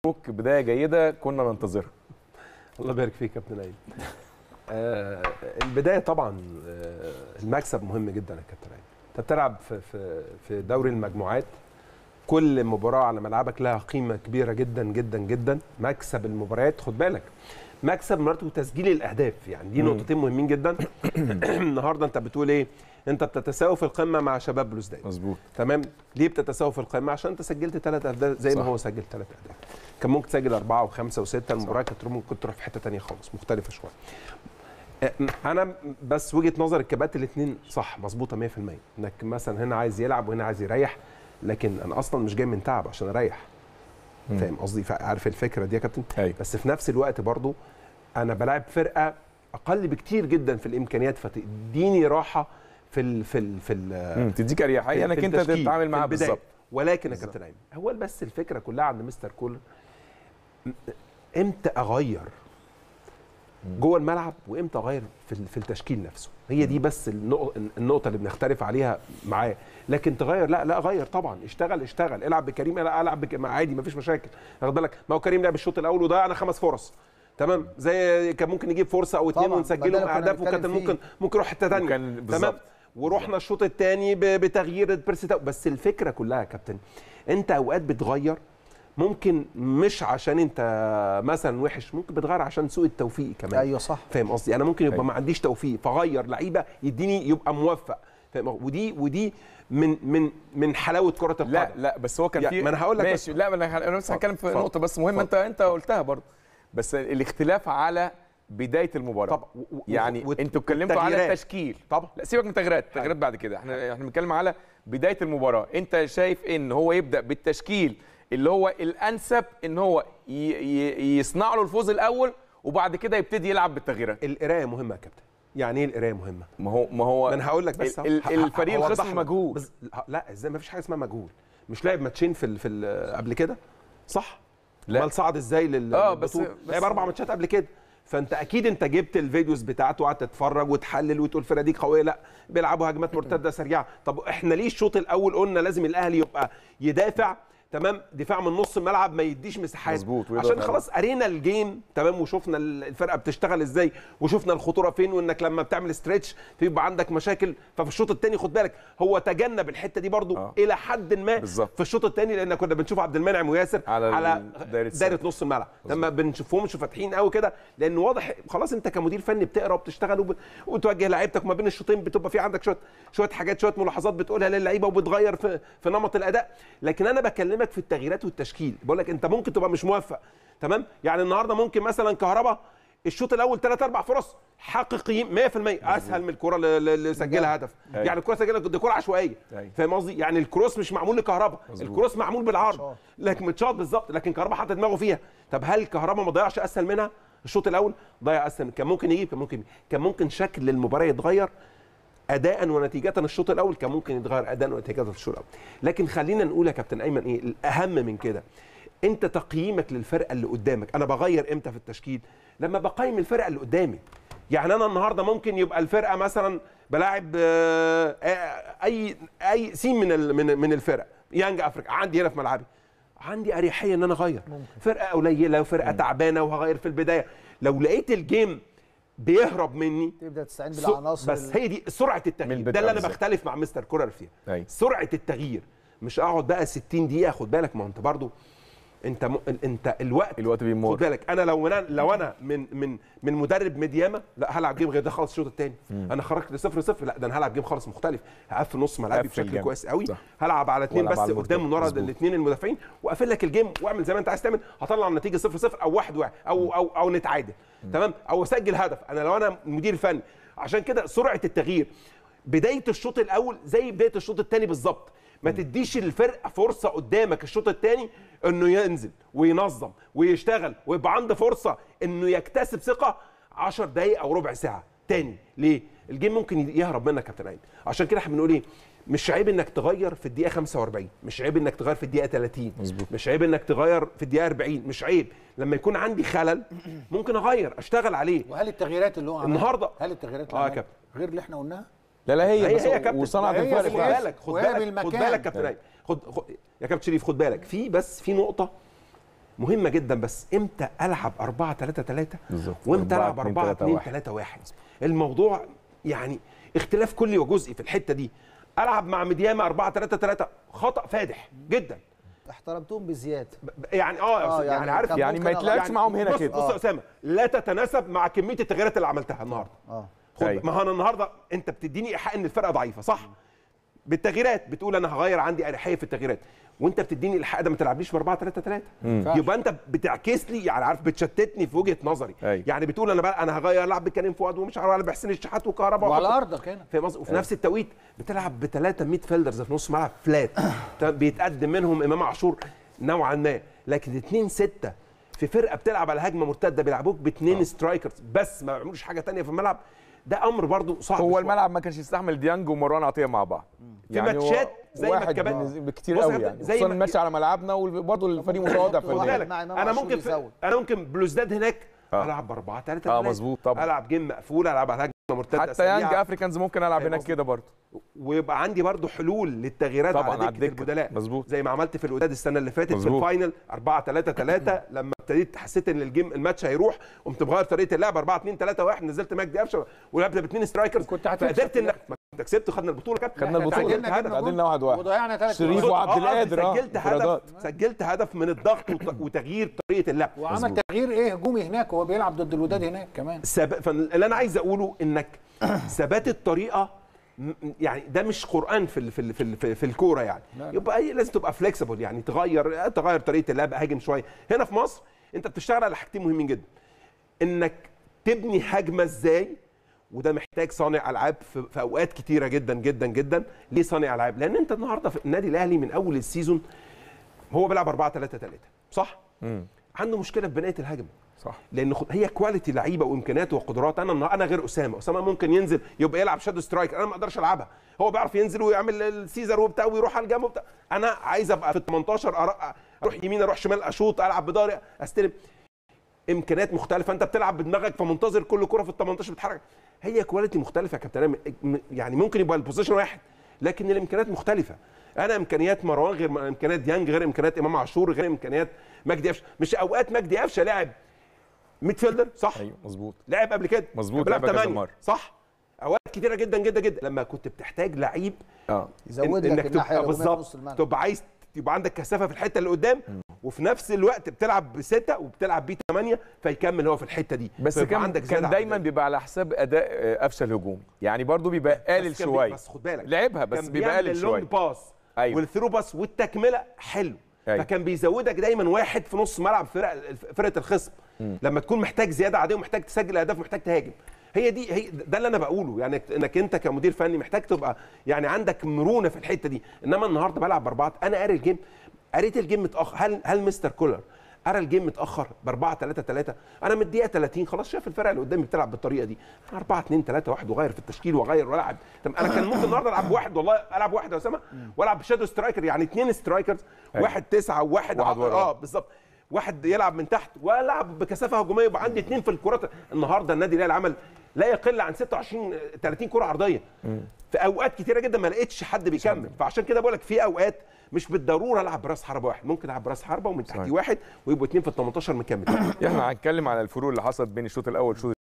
مبروك بدايه جيده كنا ننتظرها الله يبارك فيك يا كابتن عيد آه البدايه طبعا آه المكسب مهم جدا يا كابتن عيد انت بتلعب في في في دوري المجموعات كل مباراه على ملعبك لها قيمه كبيره جدا جدا جدا مكسب المباريات خد بالك مكسب مرته وتسجيل الاهداف يعني دي مم. نقطتين مهمين جدا النهارده انت بتقول ايه انت بتتساوي في القمه مع شباب بلوزداد مظبوط تمام ليه بتتساوي في القائمه عشان انت سجلت ثلاث اهداف زي ما صح. هو سجل ثلاث اهداف كان ممكن تسجل اربعه وخمسه وسته المباراه كانت ممكن تروح في حته ثانيه خالص مختلفه شويه آه، انا بس وجهه نظر الكباتن الاثنين صح مظبوطه 100% انك مثلا هنا عايز يلعب وهنا عايز يريح لكن انا اصلا مش جاي من تعب عشان اريح مم. فاهم قصدي عارف الفكره دي يا كابتن ايوه بس في نفس الوقت برضو انا بلعب فرقه اقل بكتير جدا في الامكانيات فتديني راحه في ال في ال في ال مم. تديك اريحيه في- انك في انت التشكيل، تتعامل في معاها البداية. بالظبط ولكن يا بالظبط. كابتن ايمن هو بس الفكره كلها عند مستر كولر م- امتى اغير جوه الملعب وامتى اغير في ال- في التشكيل نفسه هي دي بس النق- النقطه اللي بنختلف عليها معاه لكن تغير لا لا اغير طبعا اشتغل اشتغل العب بكريم لا العب بك ما عادي ما فيش مشاكل واخد بالك ما هو كريم لعب الشوط الاول وضيعنا خمس فرص تمام زي كان ممكن يجيب فرصه او اتنين طبعاً، ونسجلهم بدل كنا اهداف بنتكلم وكانت فيه. ممكن ممكن نروح حته ثانيه وكان تمام بالظبط ورحنا الشوط الثاني بتغيير البيرسي تاو. بس الفكره كلها يا كابتن انت اوقات بتغير ممكن مش عشان انت مثلا وحش ممكن بتغير عشان سوء التوفيق كمان ايوه صح فاهم قصدي انا ممكن يبقى أيوة. ما عنديش توفيق فغير لعيبه يديني يبقى موفق فاهم ودي ودي من من من حلاوه كره القدم لا لا بس هو كان يا- في ما أنا هقول لك ماشي بس. لا ما انا انا بس هتكلم في اتفضل. نقطه بس مهمه انت انت قلتها برضه بس الاختلاف على بدايه المباراه طبعا و- و- يعني و- انتوا اتكلمتوا على والتغييرات. التشكيل طبعا لا سيبك من التغييرات التغييرات بعد كده احنا احنا بنتكلم على بدايه المباراه انت شايف ان هو يبدا بالتشكيل اللي هو الانسب ان هو ي- ي- يصنع له الفوز الاول وبعد كده يبتدي يلعب بالتغييرات القرايه مهمه يا كابتن يعني ايه القرايه مهمه ما هو ما هو ما انا هقول لك بس ال- ال- أهو. ه- ه- الفريق هوضح الخصم لك. مجهول بس لا ازاي ما فيش حاجه اسمها مجهول مش لعب ماتشين في ال في ال قبل كده صح لا. امال صعد ازاي لل آه، بس- للبطولة؟ بس- لعب اربع ماتشات قبل كده فانت اكيد انت جبت الفيديوز بتاعته وقعدت تتفرج وتحلل وتقول الفرقه دي قويه لا بيلعبوا هجمات مرتده سريعه طب احنا ليه الشوط الاول قلنا لازم الاهلي يبقى يدافع تمام دفاع من نص الملعب ما يديش مساحات مظبوط، ويضغط عشان عليه. خلاص قرينا الجيم تمام وشفنا الفرقه بتشتغل ازاي وشفنا الخطوره فين وانك لما بتعمل ستريتش بيبقى عندك مشاكل ففي الشوط الثاني خد بالك هو تجنب الحته دي برضو آه. الى حد ما بالظبط. في الشوط الثاني لان كنا بنشوف عبد المنعم وياسر على على, ال- دايرة دايره نص الملعب لما بنشوفهمش فاتحين قوي كده لان واضح خلاص انت كمدير فني بتقرا وبتشتغل وب... وتوجه لعيبتك ما بين الشوطين بتبقى في عندك شويه شويه حاجات شويه ملاحظات بتقولها للعيبه وبتغير في في نمط الاداء لكن انا بكلمك في التغييرات والتشكيل بقول لك انت ممكن تبقى مش موفق تمام يعني النهارده ممكن مثلا كهربا الشوط الاول ثلاث اربع فرص حقيقيين 100% اسهل من الكره اللي- اللي سجلها هدف أيوة. يعني الكره سجلها دي كره عشوائيه أيوة. فاهم قصدي يعني الكروس مش معمول لكهربا مظبوط. الكروس معمول بالعرض متشاط. لكن متشاط بالظبط لكن كهربا حط دماغه فيها طب هل كهربا ما ضيعش اسهل منها الشوط الاول ضيع اسهل كان ممكن يجيب كان ممكن كان ممكن شكل المباراه يتغير اداء ونتيجه الشوط الاول كان ممكن يتغير اداء ونتيجه الشوط الاول لكن خلينا نقول يا كابتن ايمن ايه الاهم من كده انت تقييمك للفرقه اللي قدامك انا بغير امتى في التشكيل لما بقيم الفرقه اللي قدامي يعني انا النهارده ممكن يبقى الفرقه مثلا بلاعب آه، آه، اي اي سين من ال- من من الفرق يانج افريقيا عندي هنا في ملعبي عندي اريحيه ان انا اغير فرقه قليله وفرقه تعبانه وهغير في البدايه لو لقيت الجيم بيهرب مني تبدا تستعين سو- بالعناصر بس هي دي سرعه التغيير البداية ده اللي انا بالظبط. بختلف مع مستر كولر فيها أيوة. سرعه التغيير مش اقعد بقى 60 دقيقه خد بالك ما هو انت برضو انت م... انت الوقت الوقت خد بيمر بالك انا لو انا لو انا من من من مدرب مديامه لا هلعب جيم غير ده خالص الشوط الثاني انا خرجت لصفر صفر لا ده انا هلعب جيم خالص مختلف هقفل نص ملعبي قفل بشكل جامد. كويس قوي صح. هلعب على اثنين والعب بس على قدام من المرتد. ورا مظبوط. الاثنين المدافعين واقفل لك الجيم واعمل زي ما انت عايز تعمل هطلع النتيجه صفر صفر او واحد واحد او او او نتعادل تمام او اسجل هدف انا لو انا مدير فني عشان كده سرعه التغيير بدايه الشوط الاول زي بدايه الشوط الثاني بالظبط ما تديش الفرقه فرصه قدامك الشوط الثاني انه ينزل وينظم ويشتغل ويبقى عنده فرصه انه يكتسب ثقه 10 دقائق او ربع ساعه تاني ليه الجيم ممكن يهرب منك يا كابتن عيد عشان كده احنا بنقول ايه مش عيب انك تغير في الدقيقه 45 مش عيب انك تغير في الدقيقه 30 مظبوط. مش عيب انك تغير في الدقيقه 40 مش عيب لما يكون عندي خلل ممكن اغير اشتغل عليه وهل التغييرات اللي هو عملها النهاردة- هل التغييرات اللي آه يا عملها كابتن. غير اللي احنا قلناها لا لا هي, هي بس هي يا كابتن وصنعت هي الفرق خد بالعكس. فعلا. بالك خد وهي بالك خد بالمكان. بالك كابتن عيد خد, خد يا كابتن شريف خد بالك في بس في نقطه مهمه جدا بس امتى العب 4 3 3 بالظبط. وامتى أربعة، العب اتنين، 4 تلاتة، 2 واحد. 3 1 الموضوع يعني اختلاف كلي وجزئي في الحته دي العب مع مديامه 4 3 3 خطا فادح جدا احترمتهم بزياده ب- ب- يعني اه, آه، يعني, يعني عارف كان يعني ما ممكن يتلعبش أغير- معاهم هنا بص كده بص يا اسامه لا تتناسب مع كميه التغييرات اللي عملتها النهارده اه خد أيوة. ما هو انا النهارده انت بتديني ايحاء ان الفرقه ضعيفه صح بالتغييرات بتقول انا هغير عندي اريحيه في التغييرات وانت بتديني الايحاء ده ما تلعبليش ب 4 3 3 يبقى انت بتعكس لي يعني عارف بتشتتني في وجهه نظري أيوة. يعني بتقول انا بقى انا هغير العب بكريم فؤاد ومش هغير العب بحسين الشحات وكهرباء وعلى وأحط- ارضك هنا في مصر وفي نفس التوقيت بتلعب بثلاثه ميد فيلدرز في نص ملعب فلات بيتقدم منهم امام عاشور نوعا ما لكن اتنين سته في فرقه بتلعب على هجمه مرتده بيلعبوك باثنين سترايكرز بس ما بيعملوش حاجه تانية في الملعب ده امر برضو صعب هو شوية. الملعب ما كانش يستحمل ديانج ومروان عطيه مع بعض في هو ماتشات زي ما واحد كمان- بالنسبة- بكتير بص يا قوي كابتن، يعني زي خصوصا ما- الماتش على ملعبنا وبرضه الفريق متواضع في خد خد الدنيا. بالك مع إمام انا عاشور ممكن في يزود. انا ممكن بلوزداد هناك آه. العب ب 4 3 اه مظبوط طبعا العب جيم مقفول العب على هجمه مرتده حتى سريعة. يانج افريكانز ممكن العب فاهم هناك قصدي؟ كده برضه ويبقى عندي برضو حلول للتغييرات طبعاً على على دكه الدكة. البدلاء مظبوط. زي ما عملت في الوداد السنه اللي فاتت في مظبوط. الفاينل 4 3 3 لما ابتديت حسيت ان الجيم الماتش هيروح قمت مغير طريقه اللعب 4 2 3 1 نزلت مجدي قفشه ولعبت باثنين سترايكرز كنت هتكسب فقدرت في انك ما انت كسبت خدنا البطوله كابتن خدنا البطولة. سجلت تعادلنا، هدف جبنا تعادلنا واحد واحد وضيعنا ثلاث شريف جوان. وعبد آه، القادر اه سجلت انفرادات. هدف سجلت هدف من الضغط وت- وتغيير طريقه اللعب وعمل تغيير ايه هجومي هناك وهو بيلعب ضد الوداد هناك كمان سب... فاللي انا عايز اقوله انك ثبات الطريقه م- يعني ده مش قران في ال... في ال... في, ال... في, في الكوره يعني يبقى أي لازم تبقى فليكسيبل يعني تغير تغير طريقه اللعب هاجم شويه هنا في مصر انت بتشتغل على حاجتين مهمين جدا انك تبني هجمه ازاي وده محتاج صانع العاب في, في اوقات كتيره جدا جدا جدا ليه صانع العاب لان انت النهارده في النادي الاهلي من اول السيزون هو بيلعب 4 3 3 صح عنده مشكله في بنايه الهجمه صح لان خد- هي كواليتي لعيبه وامكانيات وقدرات انا انا غير اسامه اسامه ممكن ينزل يبقى يلعب شادو سترايك انا ما اقدرش العبها هو بيعرف ينزل ويعمل السيزر وبتاع ويروح على الجنب وبتاع انا عايز ابقى في ال 18 أر- اروح يمين اروح شمال اشوط العب بضهري استلم امكانيات مختلفه انت بتلعب بدماغك فمنتظر كل كره في ال 18 بتتحرك هي كواليتي مختلفه يا كابتن أنا م- يعني ممكن يبقى البوزيشن واحد لكن الامكانيات مختلفه انا امكانيات مروان غير م- امكانيات ديانج غير امكانيات امام عاشور غير امكانيات مجدي قفشه مش اوقات مجدي قفشه لاعب ميد فيلدر صح ايوه مظبوط لعب قبل كده مظبوط، لعب لعب كذا تمانية مرة. صح اوقات كتيره جدا جدا جدا لما كنت بتحتاج لعيب اه يزود إن- لك الناحيه الهجوميه في بالظبط نص الملعب تبقى عايز تبقى عندك كثافه في الحته اللي قدام وفي نفس الوقت بتلعب بسته وبتلعب بيه ثمانيه فيكمل هو في الحته دي بس فيبقى كان عندك كان زيادة دايما عددية. بيبقى على حساب اداء آه، قفشه الهجوم يعني برضه بيبقى قلل بس كان بي- شويه بس خد بالك لعبها بس كان بيبقى بيعمل قلل اللونج شويه باس أيوة. والثرو باس والتكمله حلو أيوة. فكان بيزودك دايما واحد في نص ملعب فرق فرقه الخصم لما تكون محتاج زياده عاديه ومحتاج تسجل اهداف ومحتاج تهاجم هي دي هي ده اللي انا بقوله يعني انك انت كمدير فني محتاج تبقى يعني عندك مرونه في الحته دي انما النهارده بلعب باربعه انا قاري الجيم قريت الجيم متاخر هل هل مستر كولر قرا الجيم متاخر ب 4 3 3 انا من الدقيقه 30 خلاص شايف الفرقه اللي قدامي بتلعب بالطريقه دي 4 2 3 1 وغير في التشكيل واغير والعب طب انا كان ممكن النهارده العب واحد والله العب واحد يا اسامه والعب بشادو سترايكر يعني اثنين سترايكرز واحد تسعه وواحد واحد ع- ورا. اه بالظبط واحد يلعب من تحت والعب بكثافه هجوميه يبقى عندي اثنين في الكرات النهارده النادي الاهلي عمل لا يقل عن 26 30 كره عرضيه في اوقات كتيره جدا ما لقيتش حد بيكمل فعشان كده بقول لك في اوقات مش بالضروره العب براس حربه واحد ممكن العب براس حربه ومن تحتي صحيح. واحد ويبقوا اثنين في ال 18 مكمل احنا هنتكلم على الفروق اللي حصلت بين الشوط الاول والشوط